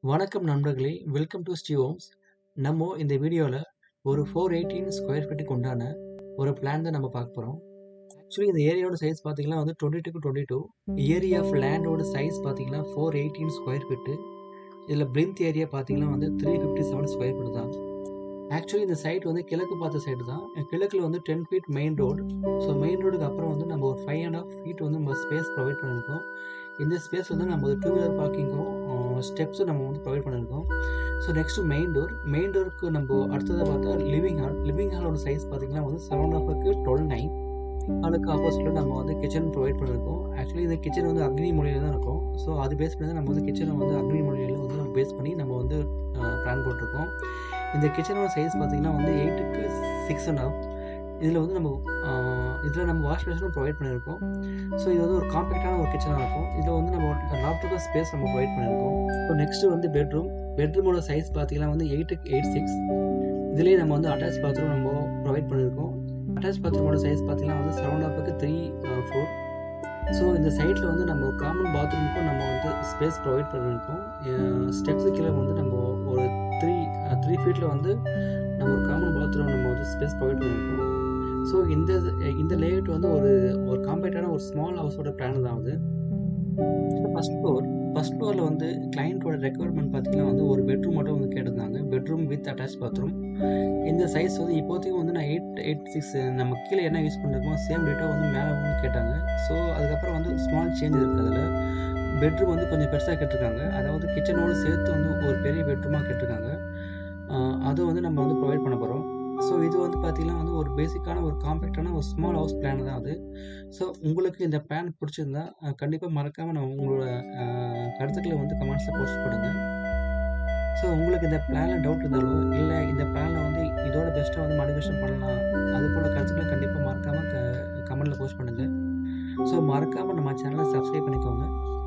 வணக்கம் நண்பர்களே! Welcome to Steve Homes. நம்ம இந்த வீடியோல ஒரு 418 ஸ்கொயர் ஃபீட்டுக்கு உண்டான ஒரு பிளான் தான் நம்ம பார்க்க போறோம். ஆக்சுவலி இந்த ஏரியாவோட சைஸ் பார்த்தீங்கன்னா வந்து 22-22 ஏரியா ஆஃப் லேண்டோட சைஸ் பார்த்தீங்கன்னா 418 ஸ்கொயர் ஃபீட்டு. இதில பிரிந்த் ஏரியா பார்த்தீங்கன்னா வந்து 357 ஸ்கொயர் ஃபீட் தான். ஆக்சுவலி இந்த சைட் வந்து கிழக்கு பார்த்த சைடு தான். கிழக்குல வந்து 10 feet main road. So main ரோடுக்கு அப்புறம் வந்து நம்ம ஒரு 5 1/2 ஃபீட் வந்து நம்ம ஸ்பேஸ் ப்ரொவைட் பண்ணியிருக்கோம். இந்த ஸ்பேஸ் வந்து நம்ம ஒரு டூ வீலர் பார்க்கிங்கும், ஸ்டெப்ஸும் நம்ம வந்து ப்ரொவைட் பண்ணியிருக்கோம். So next main door. Main டோருக்கு நம்ம அடுத்ததா பார்த்தா லிவிங் ஹால். லிவிங் ஹாலோட சைஸ் பார்த்தீங்கன்னா வந்து 7 1/2க்கு 12/9 அதுக்கு ஆப்போசிட்ல நம்ம வந்து கிச்சன் ப்ரொவைட் பண்ணியிருக்கோம். ஆக்சுவலி இந்த கிச்சன் வந்து அக்னி மூலையில தான் இருக்கும். ஸோ அது பேஸ் பண்ணி தான் நம்ம வந்து கிச்சனை வந்து அக்னி மூலையில வந்து நம்ம பேஸ் பண்ணி நம்ம வந்து அ பிளான் போட்டிருக்கோம். இந்த கிச்சனோட சைஸ் பார்த்தீங்கன்னா வந்து 8க்கு 6 1/2 இதில வந்து நம்ம அ இதில நம்ம வாஷ் பேஷனும் ப்ரொவைட் பண்ணியிருக்கோம். ஸோ இது வந்து ஒரு காம்பேக்ட்டான ஒரு கிச்சனா இருக்கும். இதில வந்து நம்ம லாஃப்ட்டுக்கு ஸ்பேஸ் நம்ம ப்ரொவைட் பண்ணியிருக்கோம். ஸோ நெக்ஸ்ட்டு வந்து பெட்ரூம். பெட்ரூமோட சைஸ் பார்த்தீங்கன்னா வந்து 8க்கு 8 6 இதிலேயே நம்ம வந்து அட்டாச் பாத்ரூம் நம்ம ப்ரொவைட் பண்ணியிருக்கோம். அட்டாச் பாத்ரூமோட சைஸ் பார்த்தீங்கன்னா வந்து 7 1/2க்கு 3 அ 4 ஸோ இந்த சைட்ல வந்து நம்ம காமன் பாத்ரூமுக்கும் நம்ம வந்து ஸ்பேஸ் ப்ரொவைட் பண்ணியிருக்கோம். அ ஸ்டெப்ஸுக்கு கீழ வந்து நம்ம ஒரு 3 அ 3 ஃபீட்ல வந்து நம்ம ஒரு காமன் பாத்ரூம் நம்ம வந்து ஸ்பேஸ் ப்ரொவைட் பண்ணியிருக்கோம். ஸோ இந்த இந்த லேஅவுட் வந்து ஒரு ஒரு காம்பேக்ட்டான ஒரு ஸ்மால் ஹவுஸோட பிளான் தான் அது. First floor. ஃபர்ஸ்ட் ஃப்ளோர்ல வந்து கிளையன்ட்டோட ரெக்வயர்மென்ட் பார்த்தீங்கன்னா வந்து ஒரு பெட்ரூம் மட்டும் வந்து கேட்டிருந்தாங்க. Bedroom with attach bathroom. இந்த சைஸ் வந்து இப்போதைக்கு வந்து நான் 8 8 6 நம்ம கீழ என்ன யூஸ் பண்ணிருக்கோமோ சேம் டிட்டோ வந்து மேல வந்து கேட்டாங்க. ஸோ அதுக்கப்புறம் வந்து ஸ்மால் சேஞ்ச் இருக்கு அதில. பெட்ரூம் வந்து கொஞ்சம் பெருசா கேட்டிருக்காங்க. அதாவது கிச்சனோட சேர்த்து வந்து ஒரு பெரிய பெட்ரூமா கேட்டிருக்காங்க. அ அது வந்து நம்ம வந்து ப்ரொவைட் பண்ண போறோம். ஸோ இது வந்து பார்த்தீங்கன்னா வந்து ஒரு பேசிக்கான ஒரு காம்பேக்ட்டான ஒரு ஸ்மால் ஹவுஸ் பிளான் தான் அது. ஸோ உங்களுக்கு இந்த பிளான் பிடிச்சிருந்தா அ கண்டிப்பா மறக்காம நம்ம உங்களோட அ கருத்துக்கள வந்து கமெண்ட்ஸ்ல போஸ்ட் பண்ணுங்க. ஸோ உங்களுக்கு இந்த பிளான்ல டவுட் இருந்தாலோ, இல்ல இந்த பிளான்ல வந்து இதோட பெஸ்ட்டா வந்து மாடிஃபிகேஷன் பண்ணலாம். அதுபோல கருத்துக்கள கண்டிப்பா மறக்காம க கமெண்ட்ல போஸ்ட் பண்ணுங்க. ஸோ மறக்காம நம்ம சேனல சப்ஸ்கிரைப் பண்ணிக்கோங்க.